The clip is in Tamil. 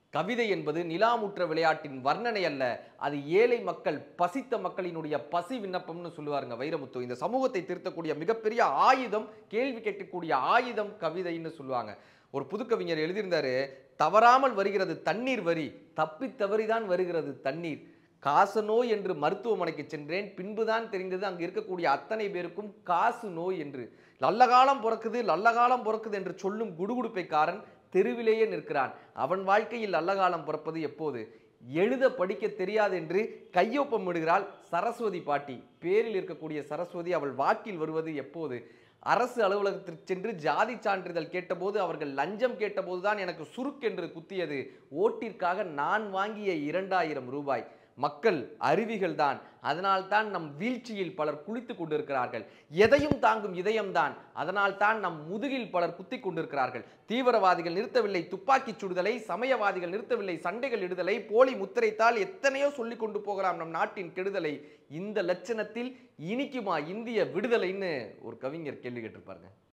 கவிதை என்பது நிலாமுற்ற விளையாட்டின் வர்ணனை அல்ல அது ஏழை மக்கள் பசித்த மக்களினுடைய பசி விண்ணப்பம்னு சொல்லுவாருங்க வைரமுத்து இந்த சமூகத்தை திருத்தக்கூடிய மிகப்பெரிய ஆயுதம் கேள்வி கேட்கக்கூடிய ஆயுதம் கவிதைன்னு சொல்லுவாங்க ஒரு புதுக்கவிஞர் எழுதியிருந்தாரு தவறாமல் வருகிறது தண்ணீர் வரி தப்பி தவறிதான் வருகிறது தண்ணீர் காசு நோய் என்று மருத்துவமனைக்கு சென்றேன் பின்புதான் தெரிந்தது அங்கு இருக்கக்கூடிய அத்தனை பேருக்கும் காசு நோய் என்று நல்ல காலம் பிறக்குது நல்ல காலம் பிறக்குது என்று சொல்லும் குடுகுடுப்பைக்காரன் தெருவிலேயே நிற்கிறான் அவன் வாழ்க்கையில் நல்ல காலம் பிறப்பது எப்போது எழுத படிக்க தெரியாது என்று கையொப்பம் இடுகிறாள் சரஸ்வதி பாட்டி பேரில் இருக்கக்கூடிய சரஸ்வதி அவள் வாக்கில் வருவது எப்போது அரசு அலுவலகத்திற்கு சென்று ஜாதி சான்றிதழ் கேட்டபோது அவர்கள் லஞ்சம் கேட்டபோதுதான் எனக்கு சுருக்கென்று குத்தியது ஓட்டிற்காக நான் வாங்கிய இரண்டாயிரம் ரூபாய் மக்கள் அருவிகள் தான் அதனால்தான் நம் வீழ்ச்சியில் பலர் குளித்துக் கொண்டிருக்கிறார்கள் எதையும் தாங்கும் இதயம்தான் அதனால் தான் நம் முதுகில் பலர் குத்திக் கொண்டிருக்கிறார்கள் தீவிரவாதிகள் நிறுத்தவில்லை துப்பாக்கிச் சுடுதலை சமயவாதிகள் நிறுத்தவில்லை சண்டைகள் இடுதலை போலி முத்திரைத்தால் எத்தனையோ சொல்லிக் கொண்டு போகலாம் நம் நாட்டின் கெடுதலை இந்த லட்சணத்தில் இனிக்குமா இந்திய விடுதலைன்னு ஒரு கவிஞர் கேள்வி கேட்டிருப்பாருங்க